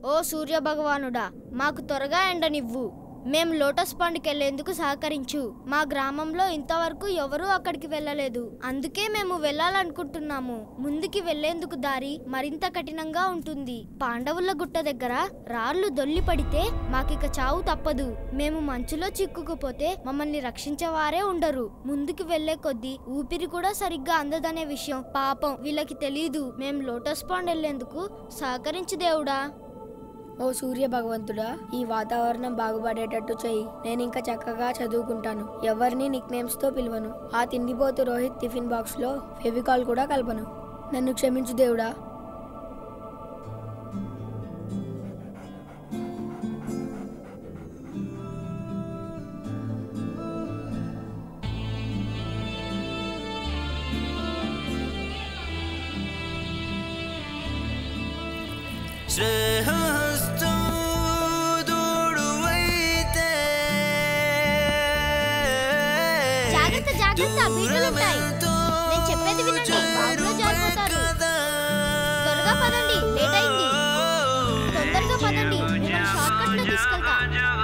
ఓ సూర్య భగవానుడా మాకు త్వరగా ఎండనివ్వు మేం లోటస్ పండుకి వెళ్లేందుకు సహకరించు మా గ్రామంలో ఇంతవరకు ఎవరూ అక్కడికి వెళ్ళలేదు అందుకే మేము వెళ్ళాలనుకుంటున్నాము ముందుకి వెళ్లేందుకు దారి మరింత కఠినంగా ఉంటుంది పాండవుల గుట్ట దగ్గర రాళ్లు దొల్లి పడితే మాకిక చావు తప్పదు మేము మంచులో చిక్కుకుపోతే మమ్మల్ని రక్షించేవారే ఉండరు ముందుకు వెళ్లే కొద్దీ ఊపిరి కూడా సరిగ్గా అందదనే విషయం పాపం వీళ్ళకి తెలీదు మేం లోటస్ పాండ్ వెళ్లేందుకు సహకరించు దేవుడా ఓ సూర్య భగవంతుడా ఈ వాతావరణం బాగుపడేటట్టు చెయ్యి నేను ఇంకా చక్కగా చదువుకుంటాను ఎవరిని నిక్ నేమ్స్ తో పిలవను ఆ తిండిపోతు రోహిత్ టిఫిన్ బాక్స్ లో ఫెవికాల్ కూడా కలపను నన్ను క్షమించు దేవుడా శ్రేహస్తో దూడువైతే జాగ్రత్త జాగ్రత్త బీటలుంటాయి నేను చెప్పేది వినండి బాబులో జారిపోతారు త్వరగా పదండి లేట్ అయింది తొందరగా పదండి మిమ్మల్ని షార్ట్ కట్ లో తీసుకెళ్తా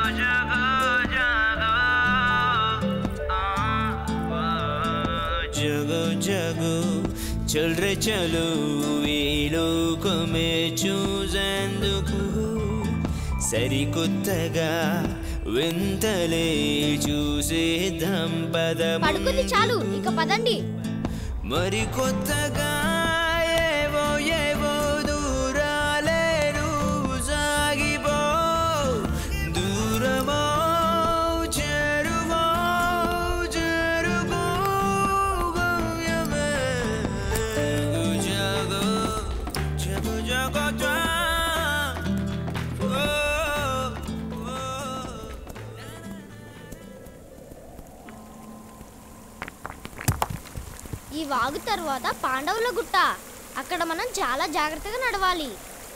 జగో జగో చల్ రే చలో ఈ లోకమే చూసేందుకు సరికొత్తగా వింతలే చూసేద్దాం పడుకుంది పదము చాలు ఇక పదండి మరి కొత్తగా ఏవో ఏవో దూరాలేరు సాగిపో దూరమో చేరువో చేరుకో గమ్యమే జగో జగో జగో జా ఓ ఓ ఈ వాగు తర్వాత పాండవుల గుట్ట అక్కడ మనం చాలా జాగ్రత్తగా నడవాలి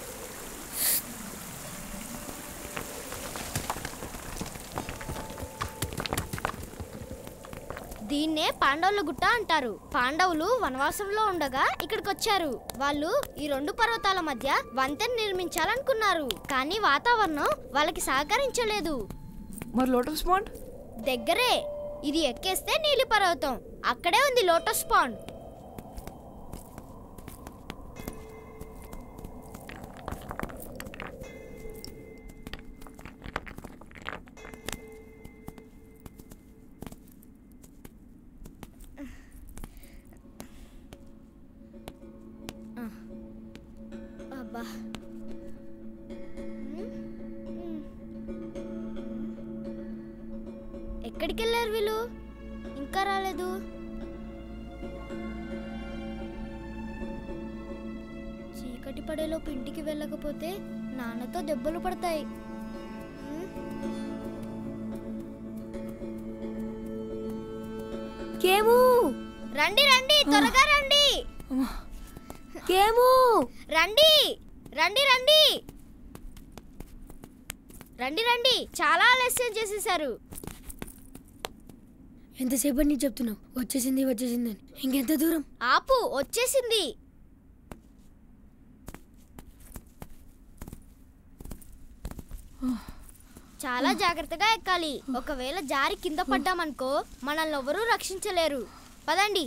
దీన్నే పాండవుల గుట్ట అంటారు పాండవులు వనవాసంలో ఉండగా ఇక్కడికి వచ్చారు వాళ్ళు ఈ రెండు పర్వతాల మధ్య వంతెన నిర్మించాలనుకున్నారు కానీ వాతావరణం వాళ్ళకి సహకరించలేదు మరి లోటస్ పాండ్ దగ్గరే ఇది ఎక్కేస్తే నీలి పర్వతం అక్కడే ఉంది లోటస్ పాండ్ అబ్బా ఎక్కడికి వెళ్ళారు వీళ్ళు ఇంకా రాలేదు చీకటి పడేలోపు ఇంటికి వెళ్ళకపోతే నాన్నతో దెబ్బలు పడతాయి ఉమ్, కేము రండి రండి త్వరగా రండి కేము రండి రండి రండి రండి రండి చాలా ఆలస్యం చేసేసారు ఎంతసేపటి నుంచి చెప్తున్నావు వచ్చేసింది వచ్చేసింది అని ఇంకెంత దూరం ఆపు వచ్చేసింది చాలా జాగ్రత్తగా ఎక్కాలి ఒకవేళ జారి కింద పడ్డామనుకో మనల్ని ఎవరూ రక్షించలేరు పదండి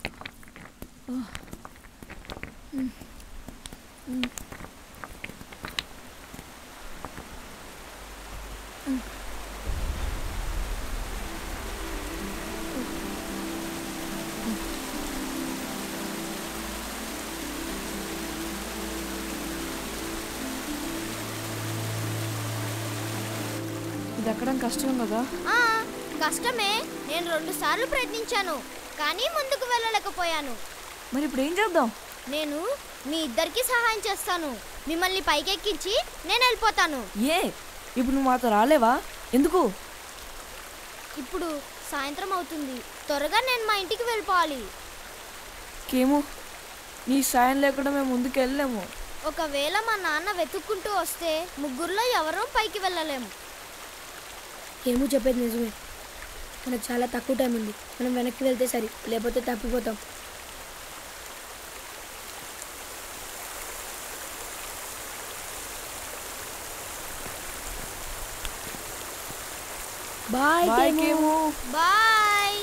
ఇది ఎక్కడం కష్టం కదా ఆ, కష్టమే నేను రెండు సార్లు ప్రయత్నించాను కానీ ముందుకు వెళ్ళలేకపోయాను మరి ఇప్పుడు ఏం చేద్దాం నేను మీ ఇద్దరికి సహాయం చేస్తాను మిమ్మల్ని పైకెక్కించి నేను వెళ్ళిపోతాను ఏ ఇప్పుడు నువ్వు మాతో రాలేవా ఎందుకు ఇప్పుడు సాయంత్రం అవుతుంది త్వరగా నేను మా ఇంటికి వెళ్ళిపోవాలి కేము నీ సాయం లేకుండా మేము ముందుకు వెళ్ళలేము ఒకవేళ మా నాన్న వెతుక్కుంటూ వస్తే ముగ్గురులో ఎవరూ పైకి వెళ్ళలేము ఏమో చెప్పేది నిజమే మనకు చాలా తక్కువ టైం ఉంది మనం వెనక్కి వెళ్తే సరి లేకపోతే తప్పిపోతాం బాయ్ బాయ్ కేము బాయ్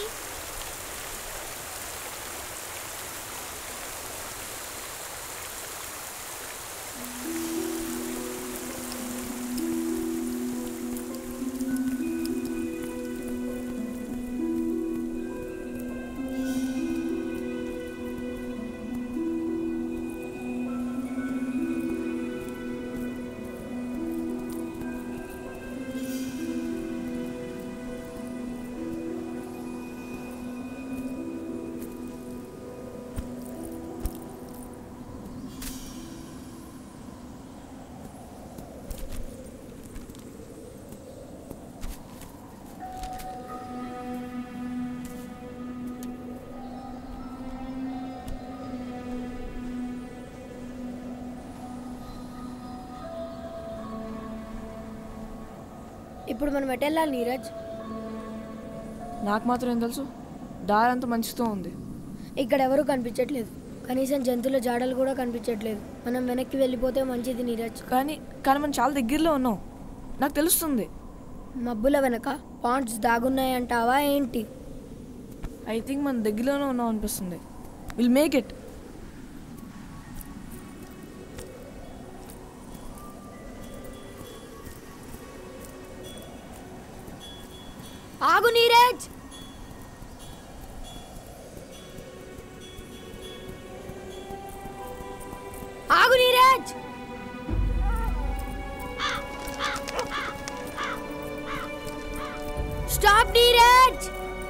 ఇప్పుడు మనం ఎటు వెళ్ళాలి నీరజ్ నాకు మాత్రం ఏం తెలుసు దారి అంతా మంచితో ఉంది ఇక్కడ ఎవరు కనిపించట్లేదు కనీసం జంతువుల జాడలు కూడా కనిపించట్లేదు మనం వెనక్కి వెళ్ళిపోతే మంచిది నీరజ్ కానీ కానీ మనం చాలా దగ్గరలో ఉన్నాం నాకు తెలుస్తుంది మబ్బుల వెనక పాండ్స్ దాగున్నాయంటావా ఏంటి ఐ థింక్ మన దగ్గరలోనే ఉన్నాం అనిపిస్తుంది విల్ మేక్ ఇట్ ఆగు నీరజ్ ఆగు నీరజ్ స్టాప్ నీరజ్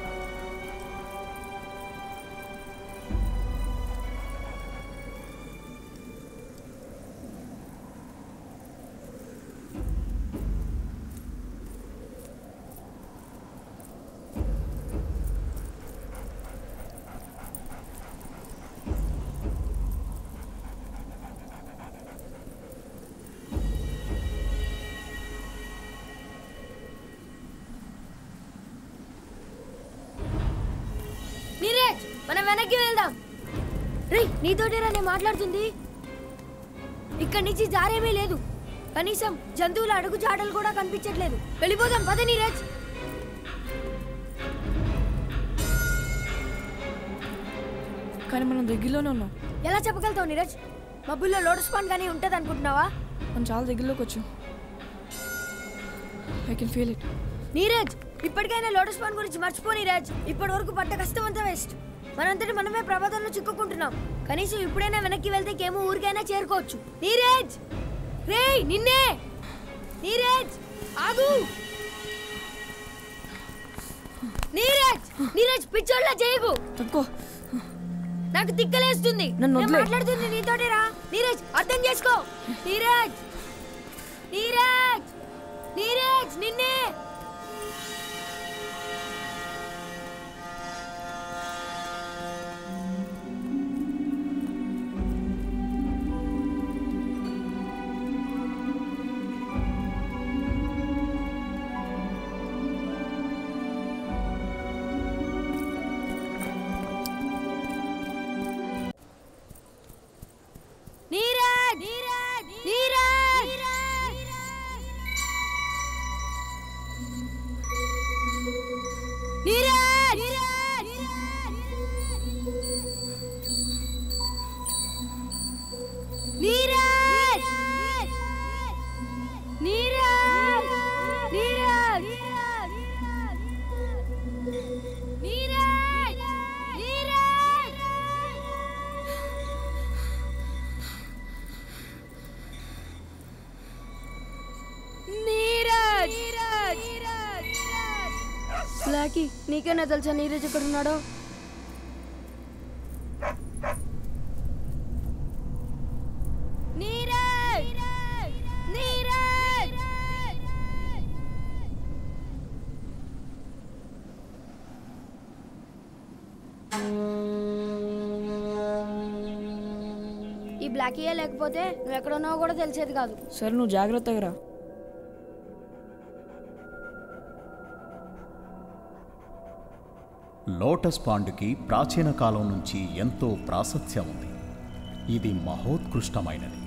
నీరజ్ మనం వెనక్కి వెళ్దాం రే నీతోటేరా నేను మాట్లాడుతుంది ఇక్కడి నుంచి జారేమీ లేదు కనీసం జంతువుల అడుగు జాడలు కూడా కనిపించట్లేదు వెళ్ళిపోదాం పద నీరజ్ కానీ మనం దగ్గరలోనే ఉన్నాం ఎలా చెప్పగలుగుతావు నీరజ్ మబ్బుల్లో లోటస్ పాండ్ కానీ ఉంటది అనుకుంటున్నావా మనం చాలా దగ్గరలోకి వచ్చాం I can feel it Neeraj ఇప్పటికైనా లోటస్ పాండ్ గురించి మర్చిపో నీరజ్ ఇప్పటి వరకు పడ్డ కష్టం అంతా వేస్ట్ మనంతటి మనమే ప్రమాదంలో చిక్కుకుంటున్నాం కనీసం ఇప్పుడైనా వెనక్కి వెళ్తే కేమో ఊరికైనా చేరుకోవచ్చు నీరజ్ రే నిన్నే నీరజ్ ఆగు నీరజ్ నీరజ్ పిచ్చోళ్ళ చేయకు తక్కువ నాకు తిక్కలేస్తుంది నన్ను నేను వదిలేయ్. మాట్లాడుతుంది నీతోటేరా నీరజ్ అర్థం చేసుకో నీరజ్ నీరజ్ నీరజ్ నిన్నే నీరజ్ నీరజ్ నీరజ్ నీరజ్ నీరజ్ నీరజ్ నీరజ్ నీరజ్ నీరజ్ నీరజ్ బ్లాకీ నీకేనా తెలుసా నీరజ్ ఎక్కడ ఉన్నాడో నీరజ్ నీరజ్ ఈ బ్లాకీయే లేకపోతే నువ్వు ఎక్కడ ఉన్నావో కూడా తెలిసేది కాదు సరే నువ్వు జాగ్రత్తగా రా లోటస్ పాండుకి ప్రాచీన కాలం నుంచి ఎంతో ప్రాశస్త్యం ఉంది ఇది మహోత్కృష్టమైనది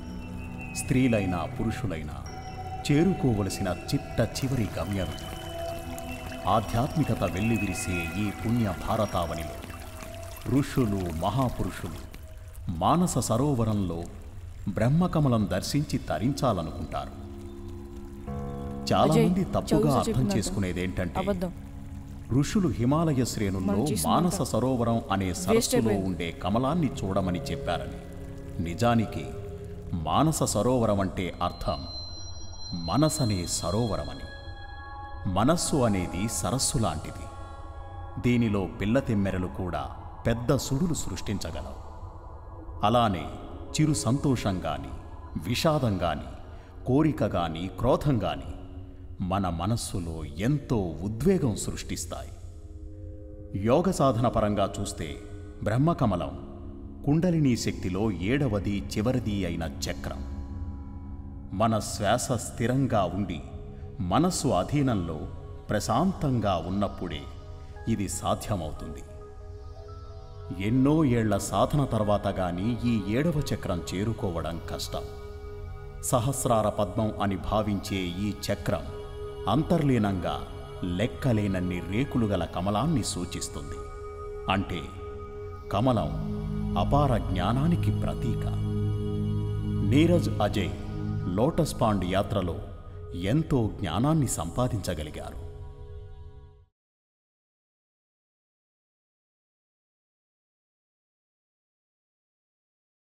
స్త్రీలైనా పురుషులైనా చేరుకోవలసిన చిట్ట చివరి గమ్యం ఆధ్యాత్మికత వెల్లివిరిసే ఈ పుణ్య భారతావనిలో ఋషులు మహాపురుషులు మానస సరోవరంలో బ్రహ్మకమలం దర్శించి తరించాలనుకుంటారు చాలా అజయ్, మంది తప్పుగా చౌస అర్థం చెప్పిందంట. చేసుకునేదేంటంటే అబద్ధం ఋషులు హిమాలయ శ్రేణుల్లో మనం చేసిన మానస మాట. సరోవరం అనే సరస్సులో అయిపోయింది. ఉండే కమలాన్ని చూడమని చెప్పారని నిజానికి మానస సరోవరం అంటే అర్థం మనసనే సరోవరమని మనస్సు అనేది సరస్సు లాంటిది దీనిలో పిల్లతెమ్మెరలు కూడా పెద్ద సుడులు సృష్టించగలవు అలానే చిరు సంతోషం గాని విషాదం గాని కోరిక గాని క్రోధం గాని మన మనస్సులో ఎంతో ఉద్వేగం సృష్టిస్తాయి యోగ సాధన పరంగా చూస్తే బ్రహ్మకమలం కుండలినీ శక్తిలో ఏడవది చివరిది అయిన చక్రం మన శ్వాస స్థిరంగా ఉండి మనస్సు అధీనంలో ప్రశాంతంగా ఉన్నప్పుడే ఇది సాధ్యమవుతుంది ఎన్నో ఏళ్ల సాధన తర్వాత గాని ఈ ఏడవ చక్రం చేరుకోవడం కష్టం సహస్రార పద్మం అని భావించే ఈ చక్రం అంతర్లీనంగా లెక్కలేనన్ని రేకులు గల కమలాన్ని సూచిస్తుంది అంటే కమలం అపార జ్ఞానానికి ప్రతీక నీరజ్ అజయ్ లోటస్ పాండ్ యాత్రలో ఎంతో జ్ఞానాన్ని సంపాదించగలిగారు